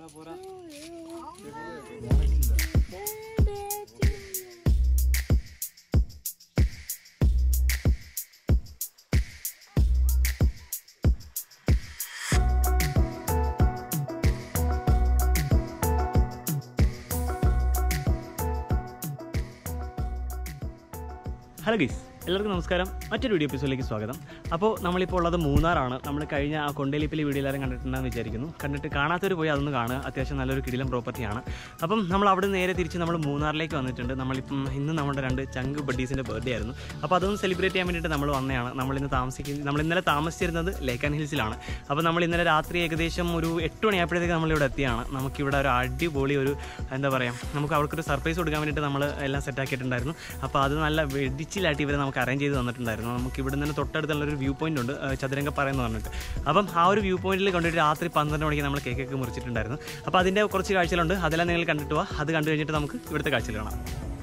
hello ഗീസ് എല്ലാവർക്കും നമസ്കാരം മറ്റൊരു വീഡിയോ എപ്പിസോഡിലേക്ക് സ്വാഗതം അപ്പോൾ നമ്മളിപ്പോൾ ഉള്ളത് മൂന്നാറാണ് നമ്മൾ കഴിഞ്ഞ ആ കൊണ്ടേലിപ്പിലെ വീഡിയോ എല്ലാവരും കണ്ടിട്ടുണ്ടെന്ന് വിചാരിക്കുന്നു കണ്ടിട്ട് കാണാത്തവർ പോയി അതൊന്ന് കാണുക അത്യാവശ്യം നല്ലൊരു കിടിലം പ്രോപ്പർട്ടിയാണ് അപ്പം നമ്മൾ അവിടെ നേരെ തിരിച്ച് നമ്മൾ മൂന്നാറിലേക്ക് വന്നിട്ടുണ്ട് നമ്മളിപ്പം ഇന്ന് നമ്മുടെ രണ്ട് ചങ്ക് ബഡ്ഡീസിൻ്റെ ബർത്ത്ഡേ ആയിരുന്നു അപ്പോൾ അതൊന്ന് സെലിബ്രേറ്റ് ചെയ്യാൻ വേണ്ടിയിട്ട് നമ്മൾ വന്നതാണ് നമ്മൾ ഇന്ന് താമസിക്കുന്നത് നമ്മൾ ഇന്നലെ താമസിച്ചിരുന്നത് ലേക്ക് ആൻഡ് ഹിൽസിലാണ് അപ്പോൾ നമ്മൾ ഇന്നലെ രാത്രി ഏകദേശം ഒരു എട്ട് മണിയായപ്പോഴത്തേക്ക് നമ്മളിവിടെ എത്തിയാണ് നമുക്കിവിടെ ഒരു അടിപൊളി ഒരു എന്താ പറയുക നമുക്ക് അവർക്കൊരു സർപ്രൈസ് കൊടുക്കാൻ വേണ്ടിയിട്ട് നമ്മൾ എല്ലാം സെറ്റാക്കിയിട്ടുണ്ടായിരുന്നു അപ്പോൾ അത് നല്ല വെടിച്ചിലായിട്ട് ഇവർ നമുക്ക് അറേഞ്ച് ചെയ്ത് തന്നിട്ടുണ്ടായിരുന്നു നമുക്ക് ഇവിടെ നിന്ന് തൊട്ടടുത്തുള്ള ഒരു വ്യൂ പോയിന്റ് ഉണ്ട് ഏഹ് ചതുരംഗ പറയുന്ന പറഞ്ഞിട്ട് അപ്പം ആ ഒരു വ്യൂ പോയിന്റിൽ കൊണ്ടിട്ട് രാത്രി പന്ത്രണ്ട് മണിക്ക് നമ്മൾ കേക്കൊക്കെ മുറിച്ചിട്ടുണ്ടായിരുന്നു അപ്പോൾ അതിൻ്റെ കുറച്ച് കാഴ്ചകളുണ്ട് അതെല്ലാം നിങ്ങൾ കണ്ടിട്ട് പോവാ അത് കണ്ടു കഴിഞ്ഞിട്ട് നമുക്ക് ഇവിടുത്തെ കാഴ്ചകൾ കാണാം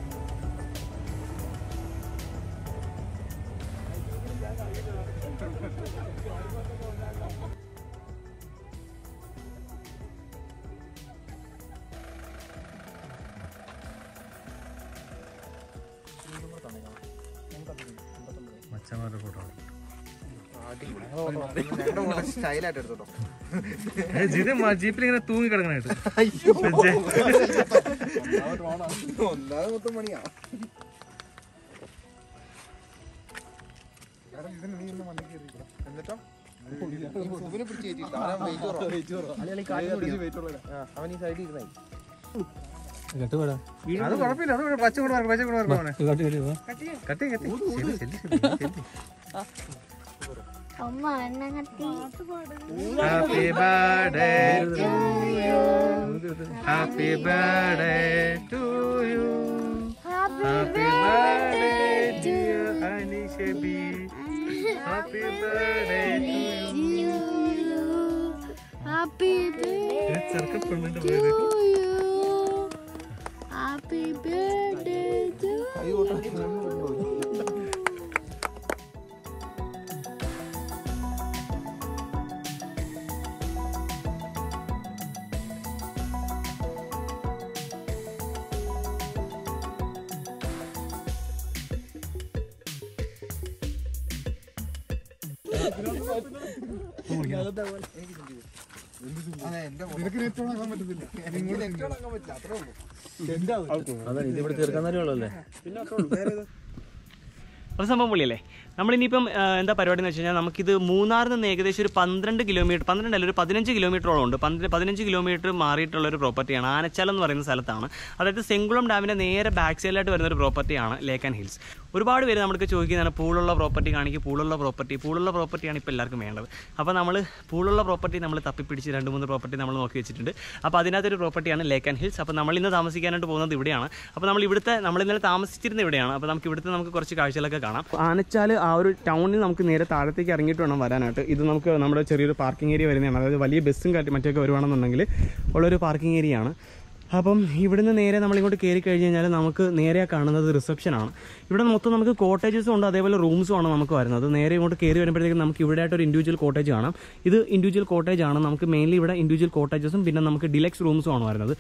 മച്ചന്മാരുടെ ഫോട്ടോ സ്റ്റൈലായിട്ട് എടുത്തോട്ടോ ജിത് ജീപ്പിൽ ഇങ്ങനെ തൂങ്ങി കിടക്കണായിട്ട് ഒന്നാമത് മൊത്തം പണിയാ എന്നിട്ടോ സുബിനെ പിടിച്ച് കയറ്റിയിട്ട് അവൻ ഈ സൈഡിൽ ഇരുന്നായി അത് കുഴപ്പമില്ല അത് പച്ച കൂടെ മാർക്ക് പച്ച കൂടെ മാർക്ക് കട്ടി കട്ടി ശരി ശരി ശരി അമ്മ എണ്ണ കത്തി happy birthday to you happy birthday to you happy birthday dear അനിഷബി happy birthday to you happy ചെറുക്ക പെണ്ണിന്റെ പേര് ഹാപ്പി ബർത്ത്ഡേ ടു അതെ എന്റെ നിനക്ക് നെറ്റ് ഓണാക്കാൻ പറ്റത്തില്ല എനിക്ക് നെറ്റ് ഓണാക്കാൻ പറ്റില്ല അത്രേ ഉള്ളൂ ഇതിവിടെ തീർക്കാൻ തന്നെ ഉള്ളല്ലേ അപ്പോൾ സംഭവം പൊളിയല്ലേ നമ്മളിനിയിപ്പം ആ, എന്താ പരിപാടി എന്ന് വെച്ച് കഴിഞ്ഞാൽ നമുക്കിത് മൂന്നാറിൽ നിന്ന് ഏകദേശം ഒരു പന്ത്രണ്ട് കിലോമീറ്റർ പന്ത്രണ്ട് അല്ല ഒരു പതിനഞ്ച് കിലോമീറ്ററോളം ഉണ്ട് പന്ത്ര- പതിനഞ്ച് കിലോമീറ്റർ മാറിയിട്ടുള്ള ഒരു പ്രോപ്പർട്ടിയാണ് ആനച്ചാലം എന്ന് പറയുന്ന സ്ഥലത്താണ് അതായത് സെങ്കുളം ഡാമിൻ്റെ നേരെ ബാക്ക് സൈഡിലായിട്ട് വരുന്ന ഒരു പ്രോപ്പർട്ടിയാണ് ലേക്ക് ആൻഡ് ഹിൽസ് ഒരുപാട് പേര് നമുക്ക് ചോദിക്കുന്നതാണ് പൂളുള്ള പ്രോപ്പർട്ടി കാണിക്കും പൂളുള്ള പ്രോപ്പർട്ടി പൂളുള്ള പ്രോപ്പർട്ടിയാണ് ഇപ്പോൾ എല്ലാവർക്കും വേണ്ടത് അപ്പോൾ നമ്മൾ പൂളുള്ള പ്രോപ്പർട്ടി നമ്മൾ തപ്പിപ്പിടിച്ച് രണ്ട് മൂന്ന് പ്രോപ്പർട്ടി നമ്മൾ നോക്കി വെച്ചിട്ടുണ്ട് അപ്പോൾ അതിനകത്തൊരു പ്രോപ്പർട്ടിയാണ് ലേക്ക് ആൻഡ് ഹിൽസ് അപ്പോൾ നമ്മൾ ഇന്ന് താമസിക്കാനായിട്ട് പോകുന്നത് ഇവിടെയാണ് അപ്പോൾ നമ്മൾ ഇവിടുത്തെ നമ്മൾ ഇന്നലെ താമസിച്ചിരുന്ന ഇവിടെയാണ് അപ്പോൾ നമുക്ക് ഇവിടുത്തെ നമുക്ക് കുറച്ച് കാഴ്ചകളൊക്കെ കാണാം ആനച്ചാൽ ആ ഒരു ടൗണിൽ നമുക്ക് നേരെ താഴത്തേക്ക് ഇറങ്ങിയിട്ട് വേണം വരാനായിട്ട് ഇത് നമുക്ക് നമ്മുടെ ചെറിയൊരു പാർക്കിംഗ് ഏരിയ വരുന്നതാണ് അതായത് വലിയ ബസ്സും കാട്ടി മറ്റൊക്കെ വരുവാണെന്നുണ്ടെങ്കിൽ ഉള്ളൊരു പാർക്കിംഗ് ഏരിയ ആണ് അപ്പം ഇവിടുന്ന് നേരെ നമ്മളിങ്ങോട്ട് കയറി കഴിഞ്ഞ് കഴിഞ്ഞാൽ നമുക്ക് നേരെ കാണുന്നത് റിസപ്ഷനാണ് ഇവിടെ മൊത്തം നമുക്ക് കോട്ടേജസും ഉണ്ട് അതേപോലെ റൂംസും ആണ് നമുക്ക് വരുന്നത് നേരെ ഇങ്ങോട്ട് കയറി വരുമ്പോഴത്തേക്കും നമുക്ക് ഇവിടെ ആയിട്ട് ഒരു ഇൻഡിവിജ്വൽ കോട്ടേജ് കാണാം ഇത് ഇൻഡിവിജ്വൽ കോട്ടേജ് ആണ് നമുക്ക് മെയിൻലി ഇവിടെ ഇൻഡിവിജ്വൽ കോട്ടേജസും പിന്നെ നമുക്ക് ഡിലക്സ് റൂംസും ആണ് വരുന്നത്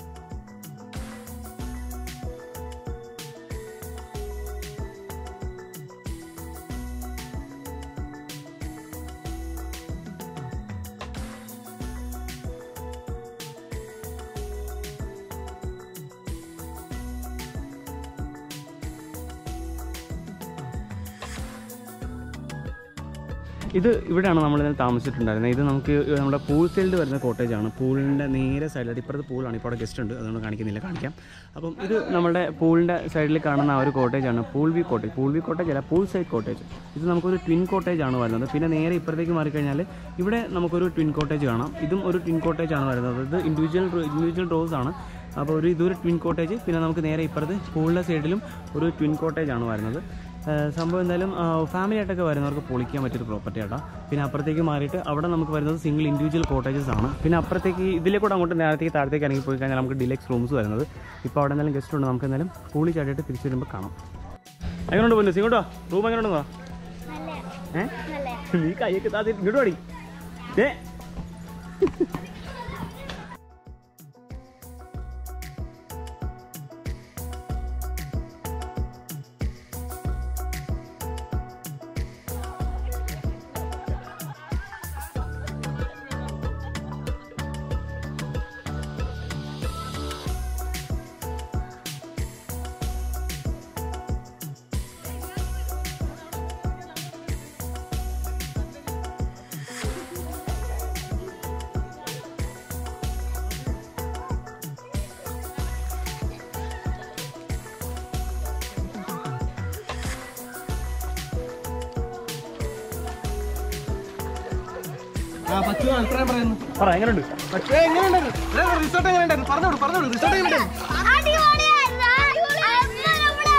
ഇത് ഇവിടെയാണ് നമ്മൾ ഇതിൽ താമസിച്ചിട്ടുണ്ടായിരുന്നത് ഇത് നമുക്ക് നമ്മുടെ പൂൾ സൈഡിൽ വരുന്ന കോട്ടേജ് ആണ് പൂളിൻ്റെ നേരെ സൈഡിലായിട്ട് ഇപ്പുറത്ത് പൂളാണ് ഇപ്പോൾ അവിടെ ഗസ്റ്റ് ഉണ്ട് അതുകൊണ്ട് കാണിക്കുന്നില്ല കാണിക്കാം അപ്പം ഇത് നമ്മുടെ പൂളിൻ്റെ സൈഡിൽ കാണുന്ന ആ ഒരു കോട്ടേജ് ആണ് pool view cottage pool view cottage അല്ല പൂൾ സൈഡ് കോട്ടേജ് ഇത് നമുക്കൊരു ട്വിൻ കോട്ടേജ് ആണ് വരുന്നത് പിന്നെ നേരെ ഇപ്പുറത്തേക്ക് മാറിക്കഴിഞ്ഞാൽ ഇവിടെ നമുക്കൊരു ട്വിൻ കോട്ടേജ് കാണാം ഇതും ഒരു ട്വിൻ കോട്ടേജ് ആണ് വരുന്നത് ഇത് ഇൻഡിവിജ്വൽ ഇൻഡിവിജ്വൽ റോസ് ആണ് അപ്പോൾ ഒരു ഇതൊരു ട്വിൻ കോട്ടേജ് പിന്നെ നമുക്ക് നേരെ ഇപ്പുറത്ത് പൂളിൻ്റെ സൈഡിലും ഒരു ട്വിൻ കോട്ടേജ് ആണ് വരുന്നത് ഏഹ് സംഭവം എന്തായാലും ഫാമിലി ആയിട്ടൊക്കെ വരുന്നവർക്ക് പൊളിക്കാൻ പറ്റിയൊരു പ്രോപ്പർട്ടി ആട്ടോ പിന്നെ അപ്പുറത്തേക്ക് മാറിയിട്ട് അവിടെ നമുക്ക് വരുന്നത് സിംഗിൾ ഇൻഡിവിജ്വൽ കോട്ടേജസ് ആണ് പിന്നെ അപ്പുറത്തേക്ക് ഇതിലെ കൂടെ അങ്ങോട്ട് നേരത്തേക്ക് താഴത്തേക്ക് ഇറങ്ങി പോയി കഴിഞ്ഞാൽ നമുക്ക് ഡിലക്സ് റൂംസ് വരുന്നത് ഇപ്പോൾ അവിടെ എന്തായാലും ഗസ്റ്റ് ഉണ്ട് നമുക്ക് എന്തായാലും കൂളി ചാടിയിട്ട് തിരിച്ചു വരുമ്പോൾ കാണാം എങ്ങനെയുണ്ട് പോലും ഇങ്ങോട്ടോ റൂം എങ്ങനെയുണ്ടെന്നോ ഏഹ് നീ കൈയൊക്കെ താത്തി ഇങ്ങോട്ട് പാടി ഏ ആ പച്ചു അഭിപ്രായം പറയുന്നു പറ എങ്ങനെയുണ്ട് പക്ഷേ എങ്ങനെയുണ്ടായിരുന്നു റിസോർട്ട് എങ്ങനെയുണ്ടായിരുന്നു പറഞ്ഞോളൂ പറഞ്ഞോളൂ റിസോർട്ട് എങ്ങനെയുണ്ടായിരുന്നു അടിപൊളിയായിരുന്നു അന്ന് നമ്മുടെ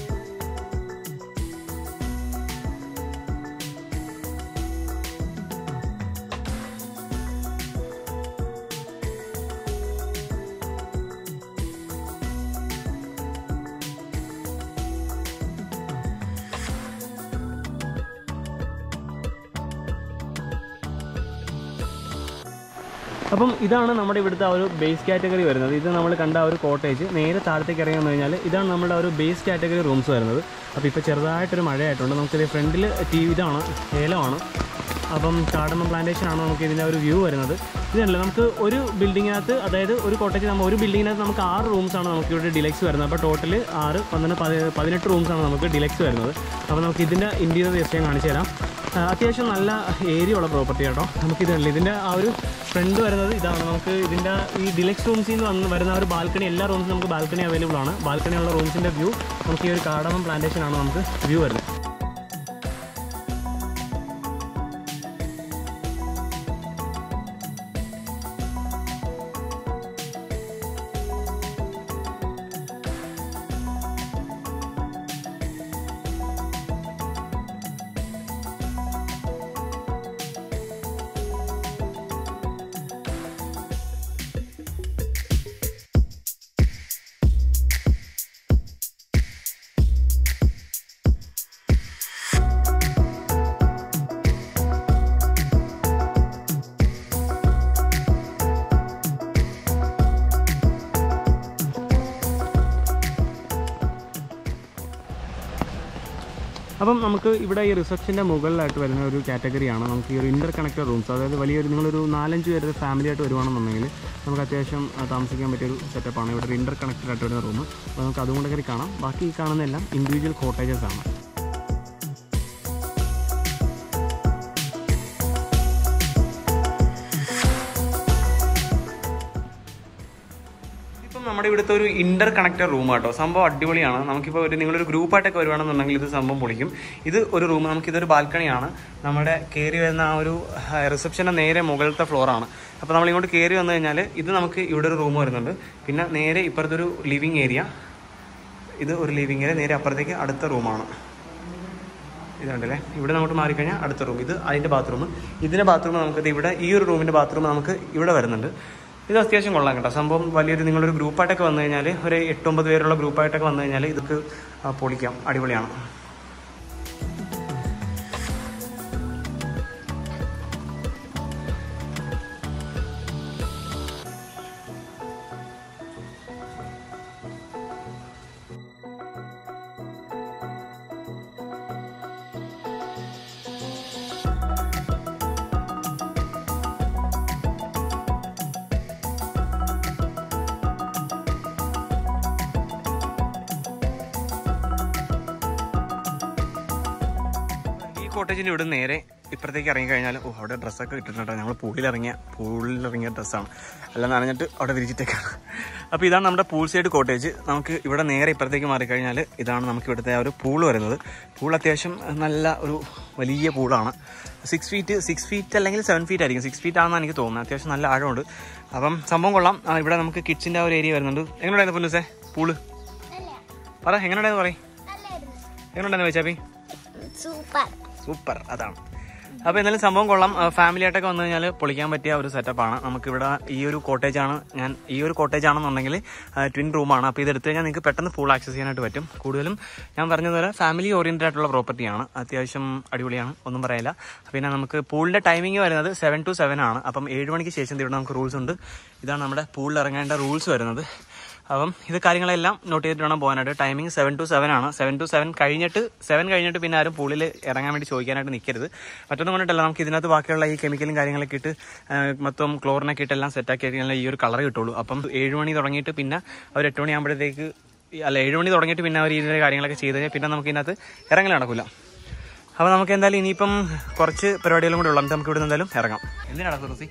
അപ്പം ഇതാണ് നമ്മുടെ ഇവിടുത്തെ ആ ഒരു ബേസ് കാറ്റഗറി വരുന്നത് ഇത് നമ്മൾ കണ്ട ആ ഒരു കോട്ടേജ് നേരെ താഴത്തേക്ക് ഇറങ്ങി വന്നു കഴിഞ്ഞാൽ ഇതാണ് നമ്മുടെ ആ ഒരു ബേസ് കാറ്റഗറി റൂംസ് വരുന്നത് അപ്പോൾ ഇപ്പോൾ ചെറുതായിട്ടൊരു മഴയായിട്ടുണ്ട് നമുക്കിത് ഫ്രണ്ടിൽ ടി ഇതാണ് ഏലമാണ് അപ്പം കാടമ്മ പ്ലാന്റേഷൻ ആണ് നമുക്ക് ഇതിൻ്റെ ഒരു വ്യൂ വരുന്നത് ഇതല്ല നമുക്ക് ഒരു ബിൽഡിങ്ങിനകത്ത് അതായത് ഒരു കോട്ടേജ് നമ്മൾ ഒരു ബിൽഡിങ്ങിനകത്ത് നമുക്ക് ആറ് റൂംസ് ആണ് നമുക്ക് ഇവിടെ ഡിലക്സ് വരുന്നത് അപ്പോൾ ടോട്ടൽ ആറ് പന്ത്രണ്ട് പതി- പതിനെട്ട് റൂംസ് ആണ് നമുക്ക് ഡിലക്സ് വരുന്നത് അപ്പോൾ നമുക്ക് ഇതിൻ്റെ ഇൻറ്റീരിയർ ജസ്റ്റ് ഞാൻ കാണിച്ചു തരാം ആ, അത്യാവശ്യം നല്ല ഏരിയ ഉള്ള പ്രോപ്പർട്ടി കേട്ടോ നമുക്ക് ഇതല്ല ഇതിൻ്റെ ആ ഒരു ഫ്രണ്ട് വരുന്നത് ഇതാണ് നമുക്ക് ഇതിൻ്റെ ഈ ഡിലക്സ് റൂംസിൽ നിന്ന് വന്ന് വരുന്ന ആ ഒരു ബാൽക്കണി എല്ലാ റൂംസിലും നമുക്ക് ബാൽക്കണി അവൈലബിൾ ആണ് ബാൽക്കണി ഉള്ള റൂംസിൻ്റെ വ്യൂ നമുക്ക് ഈ ഒരു കാടമം പ്ലാന്റേഷൻ ആണ് നമുക്ക് വ്യൂ വരുന്നത് അപ്പം നമുക്ക് ഇവിടെ ഈ റിസപ്ഷൻ്റെ മുകളിലായിട്ട് വരുന്ന ഒരു കാറ്റഗറിയാണ് നമുക്ക് ഈ ഒരു ഇൻ്റർ കണക്റ്റഡ് റൂംസ് അതായത് വലിയൊരു നിങ്ങളൊരു നാലഞ്ച് പേരുടെ ഫാമിലി ആയിട്ട് വരുവാണെന്നുണ്ടെങ്കിൽ നമുക്ക് അത്യാവശ്യം ആ, താമസിക്കാൻ പറ്റിയൊരു സെറ്റപ്പാണ് ഇവിടെ ഒരു ഇൻ്റർ കണക്റ്റഡ് ആയിട്ട് വരുന്ന റൂം അപ്പോൾ നമുക്ക് അതുകൊണ്ട് കയറി കാണാം ബാക്കി ഈ കാണുന്നതെല്ലാം ഇൻഡിവിജ്വൽ കോട്ടേജസ് ആണ് ഇപ്പം നമ്മുടെ ഇവിടുത്തെ ഒരു ഇന്റർ കണക്റ്റഡ് റൂം കേട്ടോ സംഭവം അടിപൊളിയാണ് നമുക്കിപ്പോൾ ഒരു നിങ്ങളൊരു ഗ്രൂപ്പായിട്ടൊക്കെ വരുവാണെന്നുണ്ടെങ്കിൽ ഇത് സംഭവം പൊളിക്കും ഇത് ഒരു റൂം നമുക്കിതൊരു ബാൽക്കണിയാണ് നമ്മുടെ കയറി വരുന്ന ആ ഒരു റിസപ്ഷൻ്റെ നേരെ മുകളിലത്തെ ഫ്ലോറാണ് അപ്പോൾ നമ്മൾ ഇങ്ങോട്ട് കയറി വന്നു കഴിഞ്ഞാൽ ഇത് നമുക്ക് ഇവിടെ ഒരു റൂം വരുന്നുണ്ട് പിന്നെ നേരെ ഇപ്പുറത്തൊരു ലിവിങ് ഏരിയ ഇത് ഒരു ലിവിങ് ഏരിയ നേരെ അപ്പുറത്തേക്ക് അടുത്ത റൂമാണ് ഇതുണ്ടല്ലേ ഇവിടെ നമുക്ക് മാറിക്കഴിഞ്ഞാൽ അടുത്ത റൂം ഇത് അതിൻ്റെ ബാത്റൂം ഇതിൻ്റെ ബാത്റൂം നമുക്ക് ഇവിടെ ഈ ഒരു റൂമിൻ്റെ ബാത്റൂം നമുക്ക് ഇവിടെ വരുന്നുണ്ട് ഇത് അത്യാവശ്യം കൊള്ളാം കേട്ടോ സംഭവം വലിയൊരു നിങ്ങളൊരു ഗ്രൂപ്പായിട്ടൊക്കെ വന്നു കഴിഞ്ഞാൽ ഒരു എട്ടൊമ്പത് പേരുള്ള ഗ്രൂപ്പായിട്ടൊക്കെ വന്നു കഴിഞ്ഞാൽ ഇതൊക്കെ ആ, പൊളിക്കാം അടിപൊളിയാണ് ഈ കോട്ടേജിൻ്റെ ഇവിടെ നേരെ ഇപ്പുറത്തേക്ക് ഇറങ്ങി കഴിഞ്ഞാൽ ഓ അവിടെ ഡ്രസ്സൊക്കെ ഇട്ടിട്ടുണ്ട് ഞങ്ങൾ പൂളിലിറങ്ങിയ പൂളിലിറങ്ങിയ ഡ്രസ്സാണ് എല്ലാം നനഞ്ഞിട്ട് അവിടെ വിരിച്ചിട്ടേക്കാണ് അപ്പോൾ ഇതാണ് നമ്മുടെ പൂൾ സൈഡ് കോട്ടേജ് നമുക്ക് ഇവിടെ നേരെ ഇപ്പുറത്തേക്ക് മാറിക്കഴിഞ്ഞാൽ ഇതാണ് നമുക്ക് ഇവിടുത്തെ ആ ഒരു പൂൾ വരുന്നത് പൂൾ അത്യാവശ്യം നല്ല ഒരു വലിയ പൂളാണ് സിക്സ് ഫീറ്റ് സിക്സ് ഫീറ്റ് അല്ലെങ്കിൽ സെവൻ ഫീറ്റ് ആയിരിക്കും സിക്സ് ഫീറ്റ് ആണെന്ന് എനിക്ക് തോന്നുന്നത് അത്യാവശ്യം നല്ല ആഴമുണ്ട് അപ്പം സംഭവം കൊള്ളാം ആ, ഇവിടെ നമുക്ക് കിഡ്സിൻ്റെ ആ ഒരു ഏരിയ വരുന്നുണ്ട് എങ്ങനെയുണ്ടായിരുന്നു പൊന്നൂസേ പൂള് പറ എങ്ങനെയുണ്ടായിരുന്നു പറയും എങ്ങനെയുണ്ടായിരുന്നു വെച്ചാപ്പി സൂപ്പർ സൂപ്പർ അതാണ് അപ്പോൾ എന്നാലും സംഭവം കൊള്ളാം ഫാമിലി ആയിട്ടൊക്കെ വന്നു കഴിഞ്ഞാൽ പൊളിക്കാൻ പറ്റിയ ഒരു സെറ്റപ്പാണ് നമുക്കിവിടെ ഈ ഒരു കോട്ടേജ് ആണ് ഞാൻ ഈ ഒരു കോട്ടേജ് ആണെന്നുണ്ടെങ്കിൽ ട്വിൻ റൂമാണ് അപ്പോൾ ഇതെടുത്ത് കഴിഞ്ഞാൽ നിങ്ങൾക്ക് പെട്ടെന്ന് ഫുൾ ആക്സസ് ചെയ്യാനായിട്ട് പറ്റും കൂടുതലും ഞാൻ പറഞ്ഞതുപോലെ ഫാമിലി ഓറിയൻറ്റഡ് ആയിട്ടുള്ള പ്രോപ്പർട്ടിയാണ് അത്യാവശ്യം അടിപൊളിയാണ് ഒന്നും പറയില്ല പിന്നെ നമുക്ക് പൂളിൻ്റെ ടൈമിംഗ് വരുന്നത് സെവൻ ടു സെവൻ ആണ് അപ്പം ഏഴ് മണിക്ക് ശേഷം ഇവിടെ നമുക്ക് റൂൾസ് ഉണ്ട് ഇതാണ് നമ്മുടെ പൂളിൽ ഇറങ്ങേണ്ട റൂൾസ് വരുന്നത് അപ്പം ഇത് കാര്യങ്ങളെല്ലാം നോട്ട് ചെയ്തിട്ട് വേണം പോകാനായിട്ട് ടൈമിംഗ് സെവൻ ടു സെവൻ ആണ് സെവൻ ടു സെവൻ കഴിഞ്ഞിട്ട് സെവൻ കഴിഞ്ഞിട്ട് പിന്നെ ആരും പൂളിൽ ഇറങ്ങാൻ വേണ്ടി ചോദിക്കാനായിട്ട് നിൽക്കരുത് മറ്റൊന്നും കൊണ്ടിട്ടല്ല നമുക്ക് ഇതിനകത്ത് ബാക്കിയുള്ള ഈ കെമിക്കലും കാര്യങ്ങളൊക്കെ ഇട്ട് ആ, മൊത്തം ക്ലോറിനൊക്കെ ഇട്ട് എല്ലാം സെറ്റാക്കി കഴിഞ്ഞാൽ ഈ ഒരു കളർ കിട്ടുള്ളൂ അപ്പം ഏഴ് മണി തുടങ്ങിയിട്ട് പിന്നെ അവർ എട്ട് മണിയാകുമ്പോഴത്തേക്ക് അല്ല ഏഴ് മണി തുടങ്ങിയിട്ട് പിന്നെ അവർ ഇതിൻ്റെ കാര്യങ്ങളൊക്കെ ചെയ്ത് കഴിഞ്ഞാൽ പിന്നെ നമുക്ക് ഇതിനകത്ത് ഇറങ്ങൽ നടക്കില്ല അപ്പോൾ നമുക്ക് എന്തായാലും ഇനിയിപ്പം കുറച്ച് പരിപാടികളും കൂടെ ഉള്ളത് നമുക്ക് ഇവിടെ എന്തായാലും ഇറങ്ങാം എന്തിനാണ് സുറസി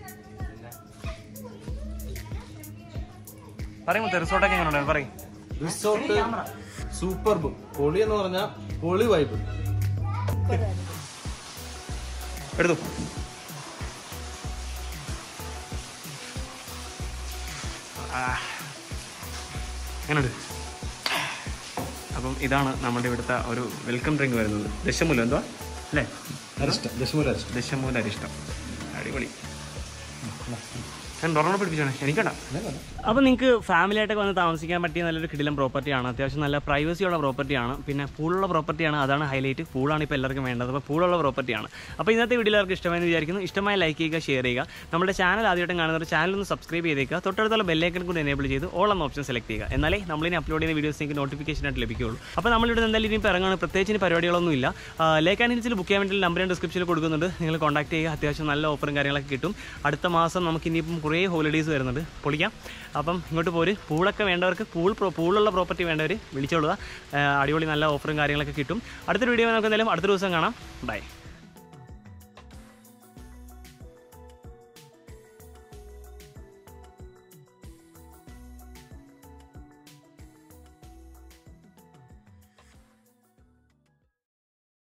പറയും റിസോർട്ടൊക്കെ എങ്ങനെ ഉണ്ടായിരുന്നു പറയും റിസോർട്ട് സൂപ്പർ പൊളി എന്ന് പറഞ്ഞാൽ പൊളി വൈബ് എടുത്തു എങ്ങനെയുണ്ട് അപ്പം ഇതാണ് നമ്മുടെ ഇവിടുത്തെ ഒരു വെൽക്കം ഡ്രിങ്ക് വരുന്നത് ദശമൂലം എന്തുവാ അല്ലേ അരിഷ്ടം ദശമൂല അരിഷ്ടം ദശമൂല അരിഷ്ടം അടിപൊളി ഞാൻ ഡൊറോണ പഠിപ്പിച്ചാണ് എനിക്കണ്ട അപ്പോൾ നിങ്ങൾക്ക് ഫാമിലി ആയിട്ടൊക്കെ വന്ന് താമസിക്കാൻ പറ്റിയ നല്ലൊരു കിടിലം പ്രോപ്പർട്ടിയാണ് അത്യാവശ്യം നല്ല പ്രൈവസി ഉള്ള പ്രോപ്പർട്ടിയാണ് പിന്നെ പൂളുള്ള പ്രോപ്പർട്ടിയാണ് അതാണ് ഹൈലൈറ്റ് പൂളാണ് ഇപ്പോൾ എല്ലാവർക്കും വേണ്ടത് അപ്പോൾ പൂളുള്ള പ്രോപ്പർട്ടിയാണ് അപ്പോൾ ഇന്നത്തെ വീഡിയോ എല്ലാവർക്കും ഇഷ്ടമായെന്ന് വിചാരിക്കുന്നു ഇഷ്ടമായി ലൈക്ക് ചെയ്യുക ഷെയർ ചെയ്യുക നമ്മുടെ ചാനൽ ആദ്യമായിട്ടും കാണുന്നവർ ചാനൽ ഒന്ന് സബ്സ്ക്രൈബ് ചെയ്തേക്കുക തൊട്ടടുത്തുള്ള ബെല്ലൈക്കൺ കൂടി എനേബിൾ ചെയ്ത് ഓൾ എന്ന ഓപ്ഷൻ സെലക്ട് ചെയ്യുക എന്നാലേ നമ്മളിനി അപ്ലോഡ് ചെയ്യുന്ന വീഡിയോസ് നിങ്ങൾക്ക് നോട്ടിഫിക്കേഷൻ ആയിട്ട് ലഭിക്കുകയുള്ളൂ അപ്പോൾ നമ്മളിവിടെ എന്തായാലും ഇനി ഇറങ്ങാണ് പ്രത്യേകിച്ച് ഇനി പരിപാടികളൊന്നുമില്ല ലേക്ക് ആൻഡ് ഹിൽസിൽ ബുക്ക് ചെയ്യാൻ വേണ്ടി നമ്പർ ഞാൻ ഡിസ്ക്രിപ്ഷനിൽ കൊടുക്കുന്നുണ്ട് നിങ്ങൾ കോൺടാക്ട് ചെയ്യുക അത്യാവശ്യം നല്ല ഓഫറും കാര്യങ്ങളൊക്കെ കിട്ടും അടുത്ത മാസം നമുക്ക് ഇനിയിപ്പം കുറേ ഹോളിഡേയ്സ് വരുന്നുണ്ട് പൊളിക്കാം അപ്പം ഇങ്ങോട്ട് പോര് പൂളൊക്കെ വേണ്ടവർക്ക് പൂൾ പ്രോ പൂളുള്ള പ്രോപ്പർട്ടി വേണ്ടവർ വിളിച്ചോളുക ആ, അടിപൊളി നല്ല ഓഫറും കാര്യങ്ങളൊക്കെ കിട്ടും അടുത്തൊരു വീഡിയോ നമുക്ക് എന്തായാലും അടുത്ത ദിവസം കാണാം ബൈ